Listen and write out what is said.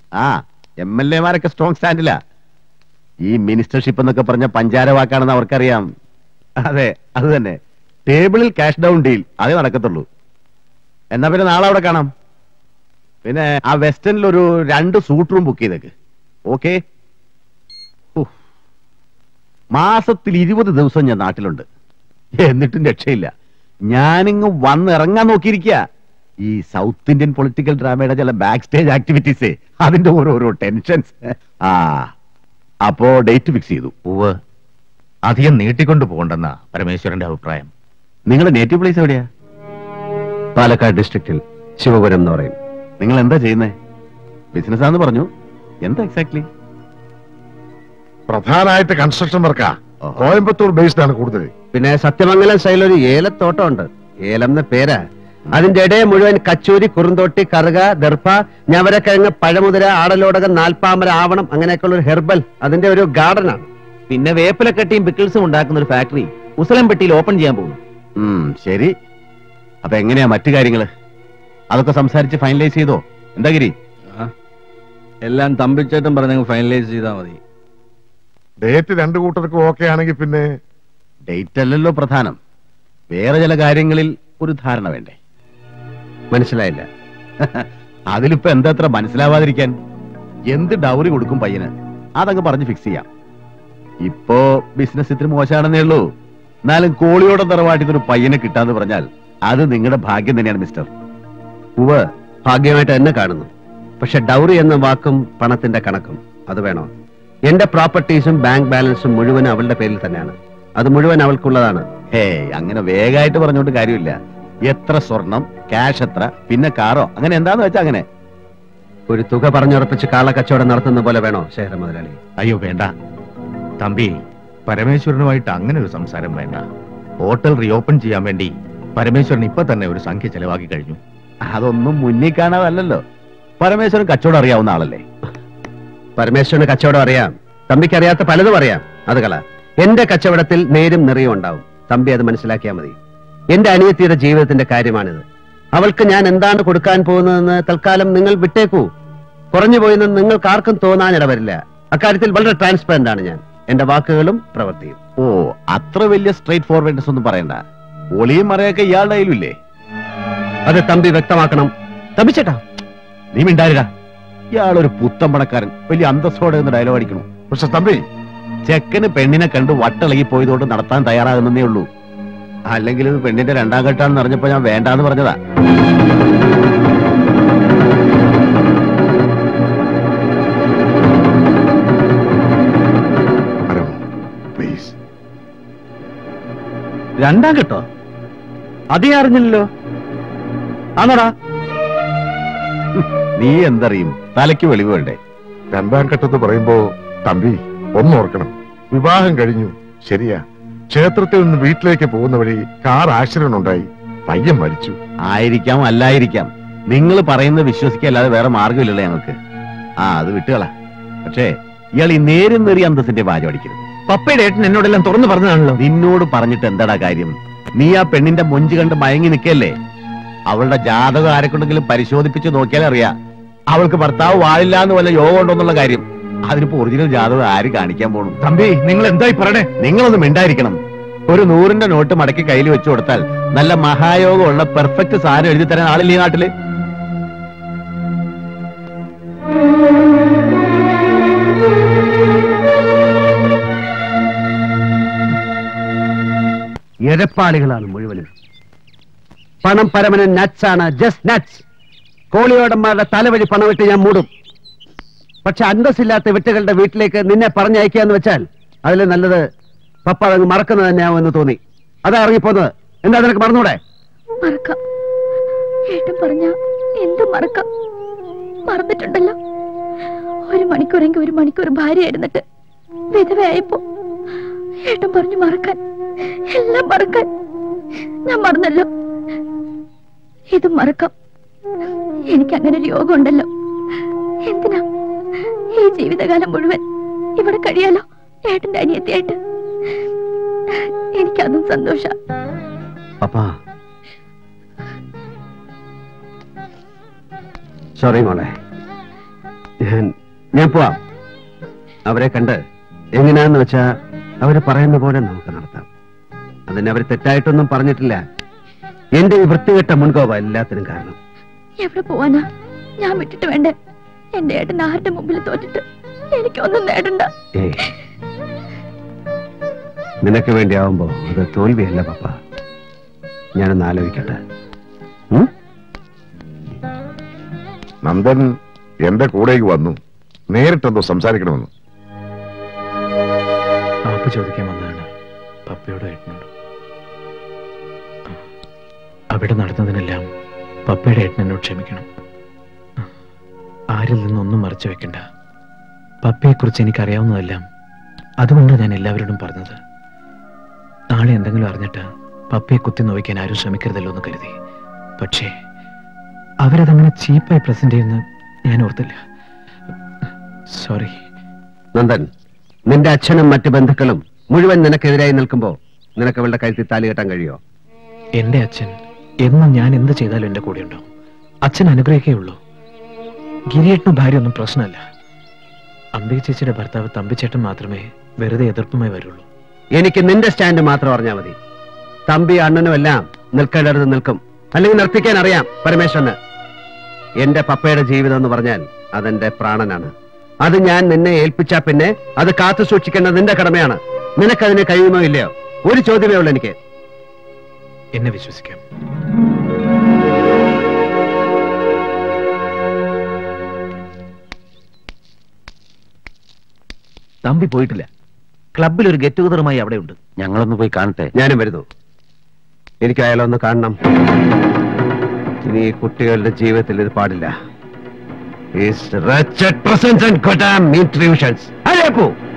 ആ M L എമാരൊക്കെ strong സ്റ്റാൻഡിലാ ഈ മിനിസ്റ്റർഷിപ്പ് എന്നൊക്കെ പറഞ്ഞ പഞ്ചാര വാക്കാണെന്ന് അവർക്കറിയാം അതെ അത് തന്നെ ടേബിളിൽ ക്യാഷ് ഡൗൺ ഡീൽ അതേ നടക്കത്തുള്ളൂ എന്നാ പിന്നെ നാളെ അവിടെ കാണാം പിന്നെ ആ വെസ്റ്റേണിൽ ഒരു രണ്ട് സൂട്ട് റൂം ബുക്ക് ചെയ്തേക്ക് ഓക്കെ മാസത്തിൽ ഇരുപത് ദിവസം ഞാൻ നാട്ടിലുണ്ട് എന്നിട്ടും രക്ഷയില്ല ഞാനിങ്ങ് വന്ന് ഇറങ്ങാൻ നോക്കിയിരിക്കുക ഈ സൗത്ത് ഇന്ത്യൻ പൊളിറ്റിക്കൽ ഡ്രാമയുടെ ചില ബാക്ക് സ്റ്റേജ് ആക്ടിവിറ്റീസ് അതിന്റെ ഓരോരോ ടെൻഷൻസ് ആ അപ്പോ ഡേറ്റ് ഫിക്സ് ചെയ്തു ഉവ് അധികം നീട്ടിക്കൊണ്ടു പോകണ്ടെന്ന പരമേശ്വരന്റെ അഭിപ്രായം നിങ്ങളുടെ നേറ്റീവ് പ്ലേസ് എവിടെയാ പാലക്കാട് ഡിസ്ട്രിക്റ്റിൽ ശിവപുരം എന്ന് പറയും നിങ്ങൾ എന്താ ചെയ്യുന്നേ ബിസിനസ് ആണെന്ന് പറഞ്ഞു എന്താ എക്സാക്ട്ലി പ്രധാനമായിട്ട് കൺസ്ട്രക്ഷൻ വർക്കാ ഓഹോ. കോയമ്പത്തൂർ ബേസ്ഡ് ആണ് കൂടുതൽ പിന്നെ സത്യമംഗലം സ്റ്റൈൽ ഒരു ഏലത്തോട്ടമുണ്ട് ഏലം എന്ന പേരാ അതിന്റെ ഇടയെ മുഴുവൻ കച്ചൂരി കുറുന്തോട്ടി കറുക ദർഭ ഞവരക്കിഴങ്ങ് പഴമുതിര ആടലോടകം നാൽപ്പാമര ആവണം അങ്ങനെയൊക്കെയുള്ള ഒരു ഹെർബൽ അതിന്റെ ഒരു ഗാർഡൻ ആണ് പിന്നെ വേപ്പിലക്കട്ടിയും പിക്കിൾസും ഉണ്ടാക്കുന്ന ഒരു ഫാക്ടറി ഉസലംപെട്ടിയിൽ ഓപ്പൺ ചെയ്യാൻ പോകുന്നു ഉം, ശരി അപ്പൊ എങ്ങനെയാ മറ്റു കാര്യങ്ങള് അതൊക്കെ സംസാരിച്ച് ഫൈനലൈസ് ചെയ്തോ എന്താ ഗിരി എല്ലാം തമ്പിച്ചേട്ടൻ പറഞ്ഞങ്ങ് ഫൈനലൈസ് ചെയ്താൽ മതി ഡേറ്റ് രണ്ടു കൂട്ടർക്കും ഓക്കെ ആണെങ്കിൽ പിന്നെ ഡേറ്റ് അല്ലല്ലോ പ്രധാനം വേറെ ചില കാര്യങ്ങളിൽ ഒരു ധാരണ വേണ്ടേ മനസ്സിലായില്ല അതിലിപ്പോ എന്താ അത്ര മനസ്സിലാവാതിരിക്കാൻ എന്ത് ഡൗറി കൊടുക്കും പയ്യന് അതങ്ങ് പറഞ്ഞ് ഫിക്സ് ചെയ്യാം ഇപ്പോ ബിസിനസ് ഇത്തിരി മോശമാണെന്നേ ഉള്ളൂ എന്നാലും കോളിയോടെ തറവാട്ടിൽ ഒരു പയ്യനെ കിട്ടാന്ന് പറഞ്ഞാൽ അത് നിങ്ങളുടെ ഭാഗ്യം തന്നെയാണ് മിസ്റ്റർ ഉവ് ഭാഗ്യമായിട്ട് എന്നെ കാണുന്നു പക്ഷെ ഡൗറി എന്ന വാക്കും പണത്തിന്റെ കണക്കും അത് വേണോ എന്റെ പ്രോപ്പർട്ടീസും ബാങ്ക് ബാലൻസും മുഴുവൻ അവളുടെ പേരിൽ തന്നെയാണ് അത് മുഴുവൻ അവൾക്കുള്ളതാണ് ഹേ അങ്ങനെ വേഗമായിട്ട് പറഞ്ഞോണ്ട് കാര്യമില്ല എത്ര സ്വർണം ക്യാഷ് എത്ര പിന്നെ കാറോ അങ്ങനെ എന്താന്ന് വെച്ചാ അങ്ങനെ ഒരു തുക പറഞ്ഞുറപ്പിച്ച് കാളക്കച്ചവടം നടത്തുന്ന പോലെ വേണോ ശേഖര മുതലാളി അയ്യോ വേണ്ട തമ്പി പരമേശ്വരനുമായിട്ട് അങ്ങനെ ഒരു സംസാരം വേണ്ട ഹോട്ടൽ റീഓപ്പൺ ചെയ്യാൻ വേണ്ടി പരമേശ്വരൻ ഇപ്പൊ തന്നെ ഒരു സംഖ്യ ചെലവാക്കി കഴിഞ്ഞു അതൊന്നും മുന്നിൽ കാണാതല്ലല്ലോ പരമേശ്വരൻ കച്ചവടം അറിയാവുന്ന ആളല്ലേ പരമേശ്വരന് കച്ചവടം അറിയാം തമ്പിക്ക് അറിയാത്ത പലതും അറിയാം അത് കള എന്റെ കച്ചവടത്തിൽ നേരും നിറയും ഉണ്ടാവും തമ്പി അത് മനസ്സിലാക്കിയാൽ മതി എന്റെ അനിയത്തിയുടെ ജീവിതത്തിന്റെ കാര്യമാണിത് അവൾക്ക് ഞാൻ എന്താണ് കൊടുക്കാൻ പോകുന്നതെന്ന് തൽക്കാലം നിങ്ങൾ വിട്ടേക്കൂ കുറഞ്ഞു പോയെന്ന് നിങ്ങൾക്ക് ആർക്കും തോന്നാൻ ഇടവരില്ല അക്കാര്യത്തിൽ വളരെ ട്രാൻസ്പെറന്റ് ആണ് ഞാൻ എന്റെ വാക്കുകളും പ്രവൃത്തിയും ഓ അത്ര വലിയ സ്ട്രേറ്റ് ഫോർവേഡ്നെസ് ഒന്നും പറയണ്ട ഒളിയും മറയൊക്കെ ഇയാളുടെ കയ്യിലില്ലേ അത് തമ്പി വ്യക്തമാക്കണം തമ്പിച്ചേട്ടാ നീ മിണ്ടാരിടാ ഇയാളൊരു പുത്തൻ പണക്കാരൻ വലിയ അന്തസ്സോടെ ഒന്ന് ഡയലോഗ് അടിക്കണു പക്ഷെ തമ്പി ചെക്കന് പെണ്ണിനെ കണ്ട് വട്ടിളകി പോയതുകൊണ്ട് നടത്താൻ തയ്യാറാകുന്നേ ഉള്ളൂ അല്ലെങ്കിൽ ഇത് പെണ്ണിന്റെ രണ്ടാം ഘട്ടാണെന്ന് അറിഞ്ഞപ്പോ ഞാൻ വേണ്ടാന്ന് പറഞ്ഞതാ പ്ലീസ് രണ്ടാം കേട്ടോ അതേ അറിഞ്ഞില്ലല്ലോ ആണോടാ നീ എന്തറിയും തലയ്ക്ക് വെളിവ് വേണ്ടേ രണ്ടാം ഘട്ടത്ത് പറയുമ്പോ തമ്പി ഒന്നോർക്കണം വിവാഹം കഴിഞ്ഞു ശരിയാ ക്ഷേത്രത്തിൽ നിന്ന് വീട്ടിലേക്ക് പോകുന്ന വഴി കാർ ആക്സിഡന്റ് ഉണ്ടായി പയ്യൻ മരിച്ചു ആയിരിക്കാം അല്ലായിരിക്കാം നിങ്ങൾ പറയുന്നത് വിശ്വസിക്കല്ലാതെ വേറെ മാർഗമില്ലല്ലോ ഞങ്ങൾക്ക് ആ അത് വിട്ടുകള പക്ഷേ ഇയാൾ ഈ നേരും നേറിയ അന്തസ്സിന്റെ വാചം അടിക്കരുത് പപ്പയുടെ ഏട്ടൻ എന്നോടെല്ലാം തുറന്നു പറഞ്ഞതാണല്ലോ നിന്നോട് പറഞ്ഞിട്ട് എന്താടാ കാര്യം നീ ആ പെണ്ണിന്റെ മൊഞ്ച് കണ്ട് മയങ്ങി നിൽക്കല്ലേ അവളുടെ ജാതകം ആരെക്കൊണ്ടെങ്കിലും പരിശോധിപ്പിച്ച് നോക്കിയാൽ അറിയാം അവൾക്ക് ഭർത്താവ് വാഴില്ല എന്ന് വല്ല യോഗം ഉണ്ടോ എന്നുള്ള കാര്യം അതിനിപ്പോ ഒറിജിനൽ ജാതകം ആര് കാണിക്കാൻ പോണു തമ്പി നിങ്ങൾ എന്തായി പറയണേ നിങ്ങളൊന്ന് മിണ്ടായിരിക്കണം ഒരു നൂറിന്റെ നോട്ട് മടക്കി കയ്യിൽ വെച്ചു കൊടുത്താൽ നല്ല മഹായോഗമുള്ള പെർഫെക്റ്റ് സാധനം എഴുതി തരാൻ ആളില്ലേ ഈ നാട്ടില് എരപ്പാളികളാണ് മുഴുവനും പണം പരമന നട്സ് ആണ് ജസ്റ്റ് നട്സ് കോളിയോടന്മാരുടെ തലവഴി പണമിട്ട് ഞാൻ മൂടും പക്ഷെ അന്തസ്സില്ലാത്ത വിട്ടുകളുടെ വീട്ടിലേക്ക് നിന്നെ പറഞ്ഞയക്കുക എന്ന് വെച്ചാൽ അതിൽ നല്ലത് പപ്പ അതങ്ങ് മറക്കുന്നത് തന്നെയാവുമെന്ന് തോന്നി അതാ ഇറങ്ങിപ്പോന്നത് എന്താ നിനക്ക് മറന്നൂടെ മറക്കാം ഏട്ടൻ പറഞ്ഞ എന്ത് മറക്കാം മറന്നിട്ടുണ്ടല്ലോ ഒരു മണിക്കൂറെങ്കിൽ ഒരു മണിക്കൂർ ഭാര്യയായിരുന്നിട്ട് വിധവയായപ്പോ ഏട്ടൻ പറഞ്ഞു മറക്കാൻ എല്ലാം മറക്കാൻ ഞാൻ മറന്നല്ലോ ഇതും മറക്കാം എനിക്ക് അങ്ങനെ ഒരു യോഗം ഉണ്ടല്ലോ എന്തിനാ ഈ ജീവിതകാലം മുഴുവൻ ഇവിടെ കഴിയാലോ ഏട്ടന്റെ അനിയത്തിയായിട്ട് എനിക്കതും സന്തോഷ പപ്പാ സോറി മോളെ ഞാൻ ഞാൻ പോവാം അവരെ കണ്ട് എങ്ങനെയാന്ന് വെച്ചാ അവര് പറയുന്ന പോലെ നമുക്ക് നടത്താം അതിന് അവർ തെറ്റായിട്ടൊന്നും പറഞ്ഞിട്ടില്ല എന്റെ ഈ വൃത്തികെട്ട മുൻകോപ എല്ലാത്തിനും കാരണം എവിടെ പോവാനാ ഞാൻ വിട്ടിട്ട് വേണ്ടേ എന്റെ ഏട്ടൻ ആരുടെ മുമ്പിൽ തോറ്റിട്ട് എനിക്കൊന്നും നേടണ്ട ഏയ് നിനക്ക് വേണ്ടിയാവുമ്പോ അത് തോൽവിയല്ല പപ്പ ഞാനൊന്ന് ആലോചിക്കട്ടെ ഉം? നന്ദൻ എന്റെ കൂടേക്ക് വന്നു നേരിട്ടെന്തോ സംസാരിക്കണമെന്ന് മാപ്പ് ചോദിക്കാൻ വന്നതാണ് പപ്പയോടും ഏട്ടനോടും അവിടെ നടന്നതിനെല്ലാം പപ്പയുടെ ഏട്ടൻ എന്നോട് ക്ഷമിക്കണം ആരിൽ നിന്നൊന്നും മറച്ചു വെക്കണ്ട പപ്പയെക്കുറിച്ച് എനിക്കറിയാവുന്നതെല്ലാം അതുകൊണ്ടാണ് ഞാൻ എല്ലാവരോടും പറഞ്ഞത് നാളെ എന്തെങ്കിലും അറിഞ്ഞിട്ട് പപ്പയെ കുത്തി നോവിക്കാൻ ആരും ശ്രമിക്കരുതല്ലോ എന്ന് കരുതി പക്ഷേ അവരതങ്ങനെ ചീപ്പായി പ്രസന്റ് ചെയ്യുന്ന ഞാൻ ഓർത്തില്ല സോറി നന്ദൻ നിന്റെ അച്ഛനും മറ്റു ബന്ധുക്കളും മുഴുവൻ നിനക്കെതിരായി നിൽക്കുമ്പോ നിനക്ക് അവളുടെ കഴുത്തിൽ താലി കെട്ടാൻ കഴിയോ എന്റെ അച്ഛൻ എന്നും ഞാൻ എന്ത് ചെയ്താലും എന്റെ കൂടെ ഉണ്ടാവും അച്ഛൻ അനുഗ്രഹിക്കേ ഉള്ളൂ ഗിരിയേട്ടനും ഭാര്യ ഒന്നും പ്രശ്നമല്ല അംബിക ചേച്ചിയുടെ ഭർത്താവ് തമ്പിച്ചേട്ടൻ മാത്രമേ വെറുതെ എതിർപ്പുമായി വരുള്ളൂ എനിക്ക് നിന്റെ സ്റ്റാൻഡ് മാത്രം അറിഞ്ഞാൽ മതി തമ്പി അണ്ണനും എല്ലാം നിൽക്കേണ്ടത് നിൽക്കും അല്ലെങ്കിൽ നിർത്തിക്കാൻ അറിയാം പരമേശ്വരന് എന്റെ പപ്പയുടെ ജീവിതം എന്ന് പറഞ്ഞാൽ അതെന്റെ പ്രാണനാണ് അത് ഞാൻ നിന്നെ ഏൽപ്പിച്ചാ പിന്നെ അത് കാത്തു സൂക്ഷിക്കേണ്ടത് നിന്റെ കടമയാണ് നിനക്കതിന് കഴിയുമോ ഇല്ലയോ ഒരു ചോദ്യമേ ഉള്ളൂ എനിക്ക് എന്നെ വിശ്വസിക്കാം തമ്പി പോയിട്ടില്ല ക്ലബിൽ ഒരു ഗെറ്റ് ടുഗദറുമായി അവിടെ ഉണ്ട് ഞങ്ങളൊന്ന് പോയി കാണട്ടെ ഞാനും വരുന്നു എനിക്ക് അയാളൊന്ന് കാണണം ഇനി ഈ കുട്ടികളുടെ ജീവിതത്തിൽ ഇത് പാടില്ല These wretched presents and goddamn intrusions. ഹരിയപ്പൂ